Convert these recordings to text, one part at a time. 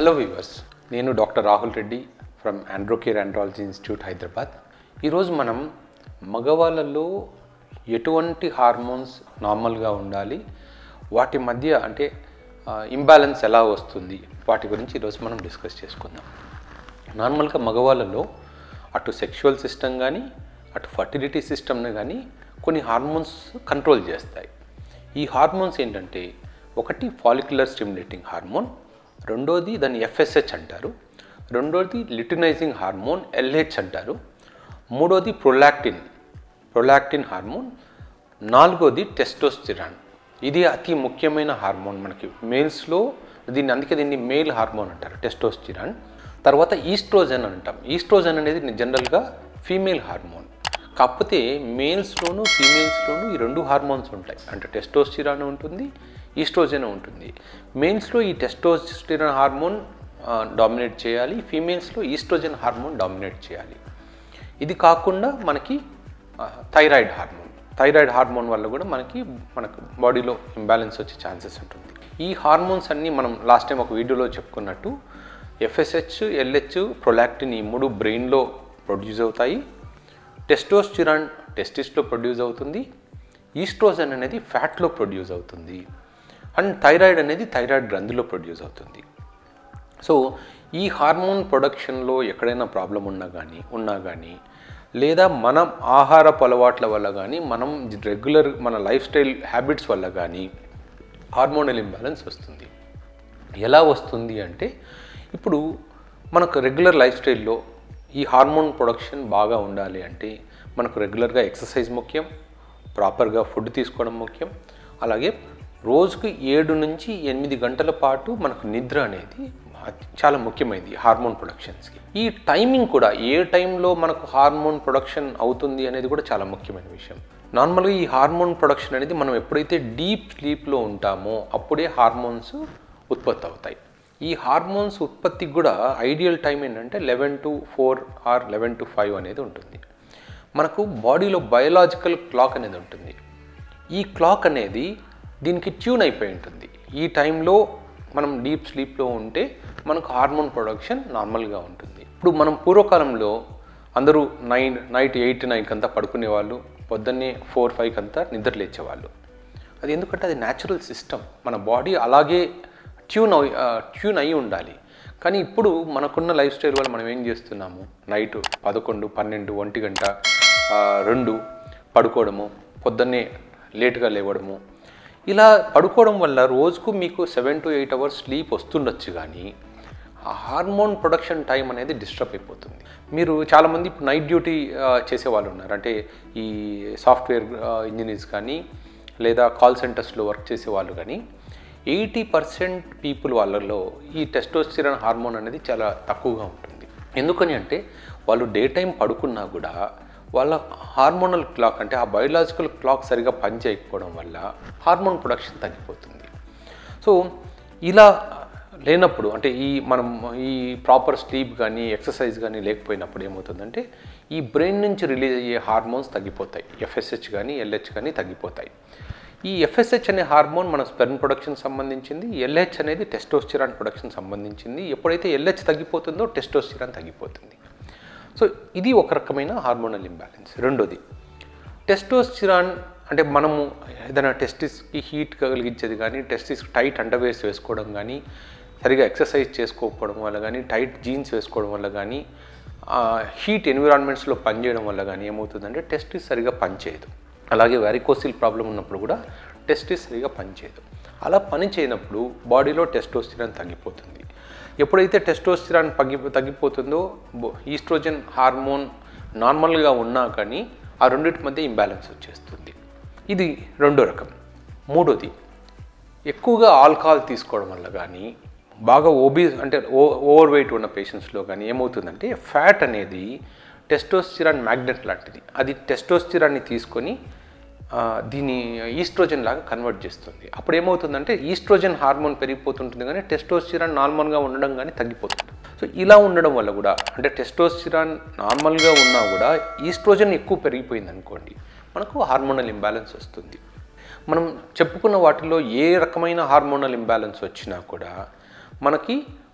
hello viewers నేను doctor Rahul Reddy from Androcare andrology institute Hyderabad ఈరోజు మనం మగవాళ్ళలో ఎటువంటి హార్మోన్స్ నార్మల్గా ఉండాలి వాటి మధ్య అంటే ఇంబ్యాలెన్స్ ఎలా వస్తుంది వాటి గురించి ఈరోజు మనం డిస్కస్ చేసుకుందాం నార్మల్గా మగవాళ్ళలో అటు సెక్షువల్ సిస్టమ్ కానీ అటు ఫర్టిలిటీ సిస్టమ్ని కానీ కొన్ని హార్మోన్స్ కంట్రోల్ చేస్తాయి ఈ హార్మోన్స్ ఏంటంటే ఒకటి ఫాలిక్యులర్ స్టిమ్యులేటింగ్ హార్మోన్ రెండోది దాన్ని ఎఫ్ఎస్హెచ్ అంటారు రెండోది లిటినైజింగ్ హార్మోన్ ఎల్హెచ్ అంటారు మూడోది ప్రొలాక్టిన్ ప్రొలాక్టిన్ హార్మోన్ నాలుగోది టెస్టోస్టిరాన్ ఇది అతి ముఖ్యమైన హార్మోన్ మనకి మేల్స్లో దీన్ని అందుకే దీన్ని మేల్ హార్మోన్ అంటారు టెస్టోస్టిరాన్ తర్వాత ఈస్ట్రోజన్ అంటాం ఈస్ట్రోజన్ అనేది జనరల్గా ఫీమేల్ హార్మోన్ కాకపోతే మేల్స్లోను ఫీమేల్స్లోను ఈ రెండు హార్మోన్స్ ఉంటాయి అంటే టెస్టోస్టిరాన్ ఉంటుంది ఈస్ట్రోజన్ ఉంటుంది మేల్స్లో ఈ టెస్టోస్టిరాన్ హార్మోన్ డామినేట్ చేయాలి ఫీమేల్స్లో ఈస్ట్రోజన్ హార్మోన్ డామినేట్ చేయాలి ఇది కాకుండా మనకి థైరాయిడ్ హార్మోన్ థైరాయిడ్ హార్మోన్ వల్ల కూడా మనకి మనకు బాడీలో ఇంబ్యాలెన్స్ వచ్చే ఛాన్సెస్ ఉంటుంది ఈ హార్మోన్స్ అన్నీ మనం లాస్ట్ టైం ఒక వీడియోలో చెప్పుకున్నట్టు ఎఫ్ఎస్హెచ్ ఎల్హెచ్ ప్రొలాక్టిన్ ఈ మూడు బ్రెయిన్లో ప్రొడ్యూస్ అవుతాయి టెస్టోస్టిరాన్ టెస్టిస్లో ప్రొడ్యూస్ అవుతుంది ఈస్ట్రోజన్ అనేది ఫ్యాట్లో ప్రొడ్యూస్ అవుతుంది అండ్ థైరాయిడ్ అనేది థైరాయిడ్ గ్రంథిలో ప్రొడ్యూస్ అవుతుంది సో ఈ హార్మోన్ ప్రొడక్షన్లో ఎక్కడైనా ప్రాబ్లం ఉన్నా కానీ ఉన్నా కానీ లేదా మనం ఆహారపు అలవాట్ల వల్ల కానీ మనం రెగ్యులర్ మన లైఫ్ స్టైల్ హ్యాబిట్స్ వల్ల కానీ హార్మోనల్ ఇంబ్యాలెన్స్ వస్తుంది ఎలా వస్తుంది అంటే ఇప్పుడు మనకు రెగ్యులర్ లైఫ్ స్టైల్లో ఈ హార్మోన్ ప్రొడక్షన్ బాగా ఉండాలి అంటే మనకు రెగ్యులర్గా ఎక్సర్సైజ్ ముఖ్యం ప్రాపర్గా ఫుడ్ తీసుకోవడం ముఖ్యం అలాగే రోజుకు ఏడు నుంచి ఎనిమిది గంటల పాటు మనకు నిద్ర అనేది చాలా ముఖ్యమైనది హార్మోన్ ప్రొడక్షన్స్కి ఈ టైమింగ్ కూడా ఏ టైంలో మనకు హార్మోన్ ప్రొడక్షన్ అవుతుంది అనేది కూడా చాలా ముఖ్యమైన విషయం నార్మల్గా ఈ హార్మోన్ ప్రొడక్షన్ అనేది మనం ఎప్పుడైతే డీప్ స్లీప్లో ఉంటామో అప్పుడే హార్మోన్స్ ఉత్పత్తి అవుతాయి ఈ హార్మోన్స్ ఉత్పత్తికి కూడా ఐడియల్ టైం ఏంటంటే eleven to four or eleven to five అనేది ఉంటుంది మనకు బాడీలో బయోలాజికల్ క్లాక్ అనేది ఉంటుంది ఈ క్లాక్ అనేది దీనికి ట్యూన్ అయిపోయి ఉంటుంది ఈ టైంలో మనం డీప్ స్లీప్లో ఉంటే మనకు హార్మోన్ ప్రొడక్షన్ నార్మల్గా ఉంటుంది ఇప్పుడు మనం పూర్వకాలంలో అందరూ నైన్ నైట్ ఎయిట్ నైన్కి అంతా పడుకునే వాళ్ళు పొద్దున్నే ఫోర్ ఫైవ్కి అంతా నిద్ర లేచేవాళ్ళు అది ఎందుకంటే అది న్యాచురల్ సిస్టమ్ మన బాడీ అలాగే ట్యూన్ అయి ట్యూన్ అయి ఉండాలి కానీ ఇప్పుడు మనకున్న లైఫ్ స్టైల్ వల్ల మనం ఏం చేస్తున్నాము నైట్ పదకొండు పన్నెండు ఒంటి గంట రెండు పడుకోవడము పొద్దున్నే లేట్గా లేవడము ఇలా పడుకోవడం వల్ల రోజుకు మీకు seven to eight hours sleep వస్తుండొచ్చు కానీ ఆ హార్మోన్ ప్రొడక్షన్ టైం అనేది డిస్టర్బ్ అయిపోతుంది మీరు చాలామంది ఇప్పుడు నైట్ డ్యూటీ చేసే వాళ్ళు ఉన్నారు అంటే ఈ సాఫ్ట్వేర్ ఇంజనీర్స్ కానీ లేదా కాల్ సెంటర్స్లో వర్క్ చేసే వాళ్ళు కానీ ఎయిటీ పర్సెంట్ పీపుల్ వాళ్ళలో ఈ టెస్టోస్టిరాన్ హార్మోన్ అనేది చాలా తక్కువగా ఉంటుంది ఎందుకని అంటే వాళ్ళు డే టైం పడుకున్నా కూడా వాళ్ళ హార్మోనల్ క్లాక్ అంటే ఆ బయోలాజికల్ క్లాక్ సరిగా పనిచేయకపోవడం వల్ల హార్మోన్ ప్రొడక్షన్ తగ్గిపోతుంది సో ఇలా లేనప్పుడు అంటే ఈ మనం ఈ ప్రాపర్ స్లీప్ కానీ ఎక్సర్సైజ్ కానీ లేకపోయినప్పుడు ఏమవుతుందంటే ఈ బ్రెయిన్ నుంచి రిలీజ్ అయ్యే హార్మోన్స్ తగ్గిపోతాయి ఎఫ్ఎస్హెచ్ కానీ ఎల్హెచ్ కానీ తగ్గిపోతాయి ఈ ఎఫ్ఎస్హెచ్ అనే హార్మోన్ మన స్పెర్మ్ ప్రొడక్షన్ సంబంధించింది ఎల్హెచ్ అనేది టెస్టోస్టిరాన్ ప్రొడక్షన్ సంబంధించింది ఎప్పుడైతే ఎల్హెచ్ తగ్గిపోతుందో టెస్టోస్టిరాన్ తగ్గిపోతుంది సో ఇది ఒక రకమైన హార్మోనల్ ఇంబ్యాలెన్స్ రెండోది టెస్టోస్టిరాన్ అంటే మనము ఏదైనా టెస్టిస్కి హీట్ కలిగించేది కానీ టెస్టిస్ టైట్ అండర్వేర్స్ వేసుకోవడం కానీ సరిగా ఎక్సర్సైజ్ చేసుకోకపోవడం వల్ల కానీ టైట్ జీన్స్ వేసుకోవడం వల్ల కానీ హీట్ ఎన్విరాన్మెంట్స్లో పనిచేయడం వల్ల కానీ ఏమవుతుందంటే టెస్టిస్ సరిగా పనిచేయదు అలాగే వ్యారికోసిల్ ప్రాబ్లం ఉన్నప్పుడు కూడా టెస్టిస్ సరిగా పనిచేయదు అలా పని చేయనప్పుడు బాడీలో టెస్టోస్టిరాన్ తగ్గిపోతుంది ఎప్పుడైతే టెస్టోస్టిరాన్ తగ్గి తగ్గిపోతుందో ఈస్ట్రోజన్ హార్మోన్ నార్మల్గా ఉన్నా కానీ ఆ రెండింటి మధ్య ఇంబ్యాలెన్స్ వచ్చేస్తుంది ఇది రెండో రకం మూడోది ఎక్కువగా ఆల్కహాల్ తీసుకోవడం వల్ల కానీ బాగా ఓబీస్ అంటే ఓ ఓవర్ వెయిట్ ఉన్న పేషెంట్స్లో కానీ ఏమవుతుందంటే ఫ్యాట్ అనేది టెస్టోస్టిరాన్ మ్యాగ్నెట్ లాంటిది అది టెస్టోస్టిరాన్ని తీసుకొని దీన్ని ఈస్ట్రోజన్ లాగా కన్వర్ట్ చేస్తుంది అప్పుడు ఏమవుతుందంటే ఈస్ట్రోజన్ హార్మోన్ పెరిగిపోతుంటుంది కానీ టెస్టోస్టిరాన్ నార్మల్గా ఉండడం కానీ తగ్గిపోతుంది సో ఇలా ఉండడం వల్ల కూడా అంటే టెస్టోస్టిరాన్ నార్మల్గా ఉన్నా కూడా ఈస్ట్రోజన్ ఎక్కువ పెరిగిపోయింది అనుకోండి మనకు హార్మోనల్ ఇంబ్యాలెన్స్ వస్తుంది మనం చెప్పుకున్న వాటిలో ఏ రకమైన హార్మోనల్ ఇంబ్యాలెన్స్ వచ్చినా కూడా మనకి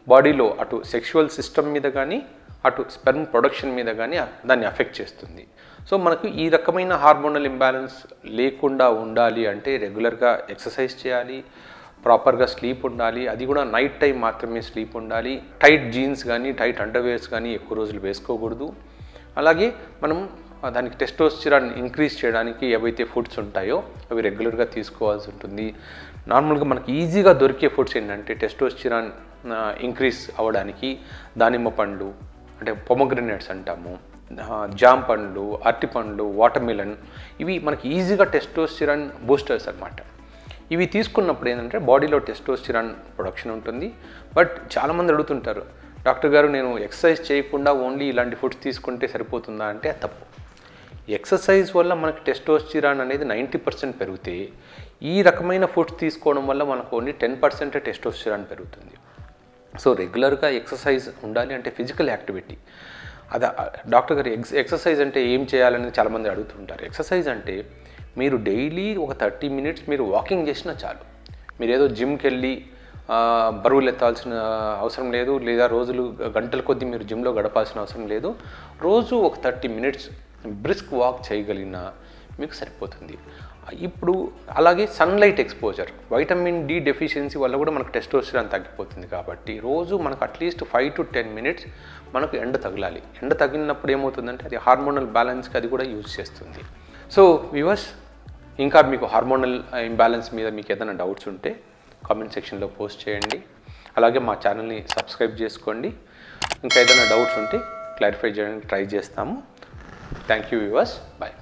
బాడీలో అటు సెక్షువల్ సిస్టమ్ మీద కానీ అటు స్పెర్మ్ ప్రొడక్షన్ మీద కానీ దాన్ని అఫెక్ట్ చేస్తుంది సో మనకు ఈ రకమైన హార్మోనల్ ఇంబ్యాలెన్స్ లేకుండా ఉండాలి అంటే రెగ్యులర్గా ఎక్సర్సైజ్ చేయాలి ప్రాపర్గా స్లీప్ ఉండాలి అది కూడా నైట్ టైం మాత్రమే స్లీప్ ఉండాలి టైట్ జీన్స్ కానీ టైట్ అండర్వేర్స్ కానీ ఎక్కువ రోజులు వేసుకోకూడదు అలాగే మనం ఆ, దానికి టెస్టోస్టిరాన్ ఇంక్రీజ్ చేయడానికి ఏవైతే ఫుడ్స్ ఉంటాయో అవి రెగ్యులర్గా తీసుకోవాల్సి ఉంటుంది నార్మల్గా మనకి ఈజీగా దొరికే ఫుడ్స్ ఏంటంటే టెస్టోస్టిరాన్ ఇంక్రీజ్ అవ్వడానికి దానిమ్మ పండ్లు అంటే పొమగ్రనేట్స్ అంటాము ఆ, జామ్ పండ్లు అరటి పండ్లు వాటర్ మిలన్ ఇవి మనకి ఈజీగా టెస్టోస్టిరాన్ బూస్టర్స్ అన్నమాట ఇవి తీసుకున్నప్పుడు ఏంటంటే బాడీలో టెస్టోస్టిరాన్ ప్రొడక్షన్ ఉంటుంది బట్ చాలామంది అడుగుతుంటారు డాక్టర్ గారు నేను ఎక్సర్సైజ్ చేయకుండా ఓన్లీ ఇలాంటి ఫుడ్స్ తీసుకుంటే సరిపోతుందా అంటే అది తప్పు ఎక్సర్సైజ్ వల్ల మనకి టెస్టోస్టిరాన్ అనేది నైంటీ పర్సెంట్ పెరిగితే ఈ రకమైన ఫుడ్స్ తీసుకోవడం వల్ల మనకు ఓన్లీ టెన్ పర్సెంటే టెస్టోస్టిరాన్ పెరుగుతుంది సో రెగ్యులర్గా ఎక్సర్సైజ్ ఉండాలి అంటే ఫిజికల్ యాక్టివిటీ అది డాక్టర్ గారు ఎక్స్ ఎక్సర్సైజ్ అంటే ఏం చేయాలని చాలామంది అడుగుతుంటారు ఎక్సర్సైజ్ అంటే మీరు డైలీ ఒక థర్టీ మినిట్స్ మీరు వాకింగ్ చేసినా చాలు మీరు ఏదో జిమ్కి వెళ్ళి ఆ, బరువులు ఎత్తాల్సిన అవసరం లేదు లేదా రోజులు గంటల కొద్దీ మీరు జిమ్లో గడపాల్సిన అవసరం లేదు రోజు ఒక థర్టీ మినిట్స్ బ్రిస్క్ వాక్ చేయగలిగినా మీకు సరిపోతుంది ఇప్పుడు అలాగే sunlight exposure vitamin D deficiency వల్ల కూడా మనకు టెస్టోస్టిరాన్ తగ్గిపోతుంది కాబట్టి రోజు మనకు at least five to ten minutes మనకు ఎండ తగలాలి ఎండ తగిలినప్పుడు ఏమవుతుందంటే అది హార్మోనల్ బ్యాలెన్స్కి అది కూడా యూజ్ చేస్తుంది సో వివర్స్ ఇంకా మీకు హార్మోనల్ ఇంబ్యాలెన్స్ మీద మీకు ఏదైనా డౌట్స్ ఉంటే కామెంట్ సెక్షన్లో పోస్ట్ చేయండి అలాగే మా ఛానల్ని సబ్స్క్రైబ్ చేసుకోండి ఇంకా ఏదైనా డౌట్స్ ఉంటే క్లారిఫై చేయడానికి ట్రై చేస్తాము థ్యాంక్ యూ వివర్స్ బాయ్